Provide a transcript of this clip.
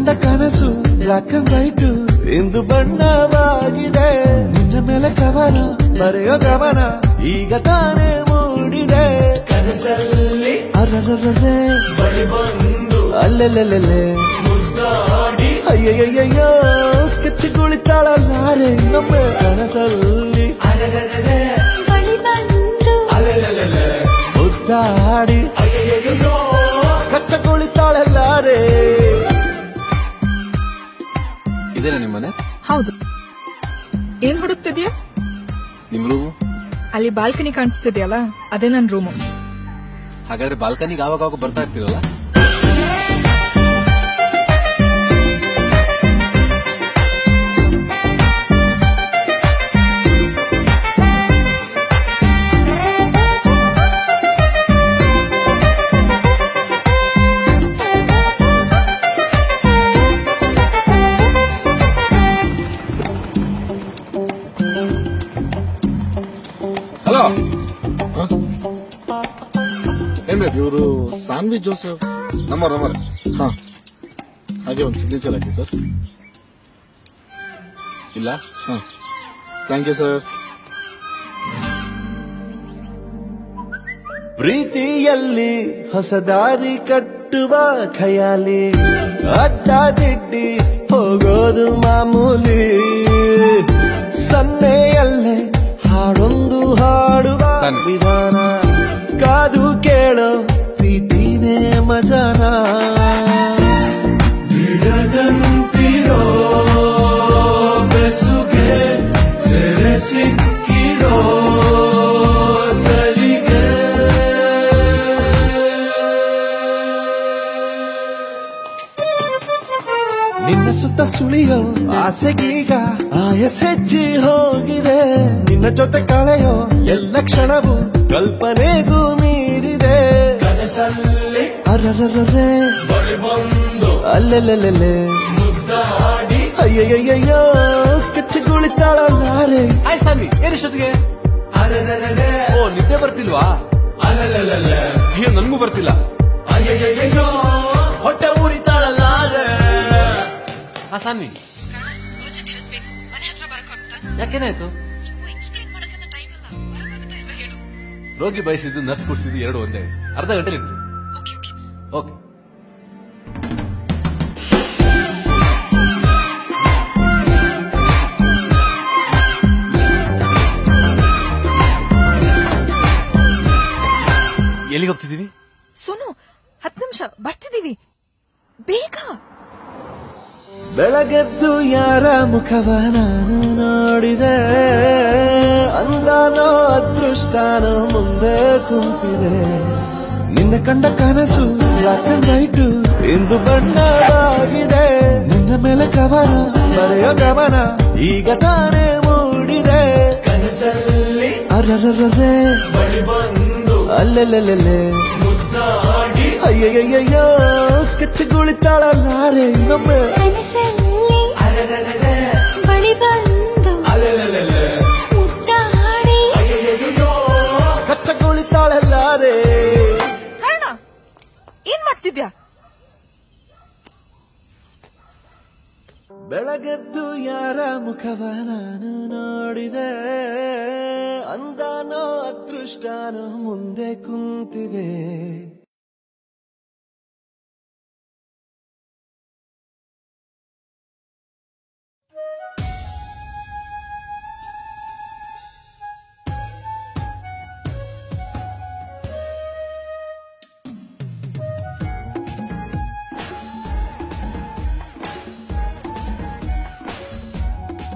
ಕಂಡ ಕನಸು black and white ಇಂದು ಬಣ್ಣವಾಗಿದೆ ನಿನ್ನ ಮೇಲೆ ಕವನ ಬರೆಯೋ ಗಮನ ಈಗ ತಾನೇ ಮೂಡಿದೆ ಕನಸಲ್ಲಿ ಅರರರರೆ ಬಳಿ ಬಂದು ಅಲ್ಲೆಲ್ಲೆಲ್ಲೆಲ್ಲೆ ಮುದ್ದಾಡಿ ಅಯ್ಯಯ್ಯಯ್ಯೋ ಕಚ್ಚಿ ಕುಳಿತಾಳಲ್ಲಾರೆ ನಮ್ಮ ಕನಸಲ್ಲಿ ಅರೆರೆರೆರೆ ಬಳಿ ಬಂದು ಅಲೆಲೆಲೆಲೆ ಮುದ್ದಾಡಿ ಅಯ್ಯಯ್ಯಯ್ಯೋ ಕಚ್ಚ ಕುಳಿತಾಳಲ್ಲಾರೆ ಇದೇನಾ ನಿಮ್ಮನೆ ಹೌದು ಏನ್ ಹುಡುಕ್ತಿದ್ಯಾ ನಿಮ್ ರೂಮು ಅಲ್ಲಿ ಬಾಲ್ಕನಿ ಕಾಣಿಸ್ತಿದ್ಯಲ್ಲ ಅದೇ ನನ್ ರೂಮು ಹಾಗಾದ್ರೆ ಬಾಲ್ಕನಿಗೆ ಆವಾಗ ಆವಾಗ ಬರ್ತಾ ಇರ್ತೀರಲ್ಲ ಹಲೋ ಏನ್ ಬೇಕು ಇವರು ಸಾನ್ವಿ ಜೋಸೆಫ್ ನಂಬರ್ ನಂಬರ್ ಹಾ ಹಾಗೆ ಒಂದು ಸಿಗ್ನೇಚರ್ ಹಾಕಿ ಸರ್ ಇಲ್ಲ ಹಾ ಥ್ಯಾಂಕ್ ಯು ಸರ್ ಪ್ರೀತಿಯಲ್ಲಿ ಹೊಸ ದಾರಿ ಕಟ್ಟುವ ಖಯಾಲಿ ಅಡ್ಡ ದಿಡ್ಡಿ ಹೋಗೋದು ಮಾಮೂಲಿ ಸನ್ನೆಯಲ್ಲೇ ಹಾಡೊಂದು ಹಾಡುವ ಸನ್ನೆ. ವಿಧಾನ ಕಾದು ಕೇಳೋ ಪ್ರೀತಿನೇ ಮಜಾನ ಬಿಡದಂತಿರೋ ಬೆಸುಗೆ ಸೆರೆ ಸಿಕ್ಕಿರೋ ಸಲಿಗೆ ನಿನ್ನ ಸುತ್ತ ಸುಳಿಯೋ ಆಸೆಗೀಗ ಆಯಸ್ ಹೆಚ್ಚಿ ಹೋಗಿದೆ ನಿನ್ನ ಜೊತೆ ಕಳೆಯೋ ಎಲ್ಲ ಕ್ಷಣವು ಕಲ್ಪನೆಗೂ ಮೀರಿದೆ ಕನಸಲ್ಲಿ ಅರರರರೆ ಬಳಿ ಬಂದು ಅಲ್ಲೆಲ್ಲೆಲ್ಲೆಲ್ಲೆ ಮುದ್ದಾಡಿ ಅಯ್ಯಯ್ಯಯ್ಯೋ ಕಚ್ಚಿ ಕುಳಿತಾಳಲ್ಲಾರೆ ಆಯ್ ಸಾನ್ವಿ ಏನಿಷ್ಟೊತ್ತಿಗೆ ಅರೆರೆರೆರೆ ಓ ನಿದ್ದೆ ಬರ್ತಿಲ್ವಾ ಅಲೆಲೆಲೆಲೆ ಅಯ್ಯೋ ನನ್ಗೂ ಬರ್ತಿಲ್ಲ ಅಯ್ಯಯ್ಯಯ್ಯೋ ಹೊಟ್ಟೆ ಉರಿತಾಳಲ್ಲಾರೆ ಹಾ ಸಾನ್ವಿ ಮನೆ ಹತ್ರ ಬರಕ್ಕಾಗುತ್ತಾ ಯಾಕೇನಾಯ್ತು ಎಕ್ಸ್ಪ್ಲೇನ್ ಮಾಡಕ್ಕೆಲ್ಲ ಟೈಮ್ ಇಲ್ಲ ಬರಕ್ಕಾಗುತ್ತಾ ಇಲ್ಲ ಹೇಳು ರೋಗಿ ಬಯಸಿದ್ದು ನರ್ಸ್ ಕೊಡ್ಸಿದ್ದು ಎರಡು ಒಂದೇ ಅರ್ಧ ಗಂಟೆ ಇರ್ತೀವಿ ಓಕೆ ಓಕೆ ಓಕೆ ಎಲ್ಲಿಗೆ ಹೋಗ್ತಿದ್ದೀವಿ ಸೋನು ಹತ್ತು ನಿಮಿಷ ಬರ್ತಿದೀವಿ ಬೇಗ ಬೆಳಗೆದ್ದು ಯಾರ ಮುಖವ ನಾನು ನೋಡಿದೆ ಅಂದಾನೋ ಅದೃಷ್ಟಾನೋ ಮುಂದೆ ಕುಂತಿದೆ ನಿನ್ನ ಕಂಡ ಕನಸು ಬ್ಲಾಕ್ ಅಂಡ್ ವೈಟ್ ಇಂದು ಬಣ್ಣವಾಗಿದೆ ನಿನ್ನ ಮೇಲೆ ಕವನ ಬರೆಯೋ ಗಮನ ಈಗ ತಾನೇ ಮೂಡಿದೆ ಕನಸಲ್ಲಿ ಅರರರರೆ ಬಳಿ ಬಂದು ಅಲ್ಲೆಲ್ಲೆಲ್ಲೆಲ್ಲೆ ಮುದ್ದಾಡಿ ಅಯ್ಯಯ್ಯಯ್ಯೋ ಕಚ್ಚಿ ಕುಳಿತಾಳಲ್ಲಾರೆ ನಮ್ಮ ಕನಸಲ್ಲಿ ಅರೆರೆರೆರೆ ಬಳಿ ಬಂದು ಅಲೆಲೆಲೆಲೆ ಮುದ್ದಾಡಿ ಅಯ್ಯಯ್ಯಯ್ಯೋ ಕಚ್ಚ ಕುಳಿತಾಳಲ್ಲಾರೆ ಕಾರಣ ಏನ್ ಮಾಡ್ತಿದ್ಯಾ ಬೆಳಗೆದ್ದು ಯಾರ ಮುಖವ ನಾನು ನೋಡಿದೆ ಅಂದಾನೋ ಅದೃಷ್ಟಾನೋ ಮುಂದೆ ಕುಂತಿದೆ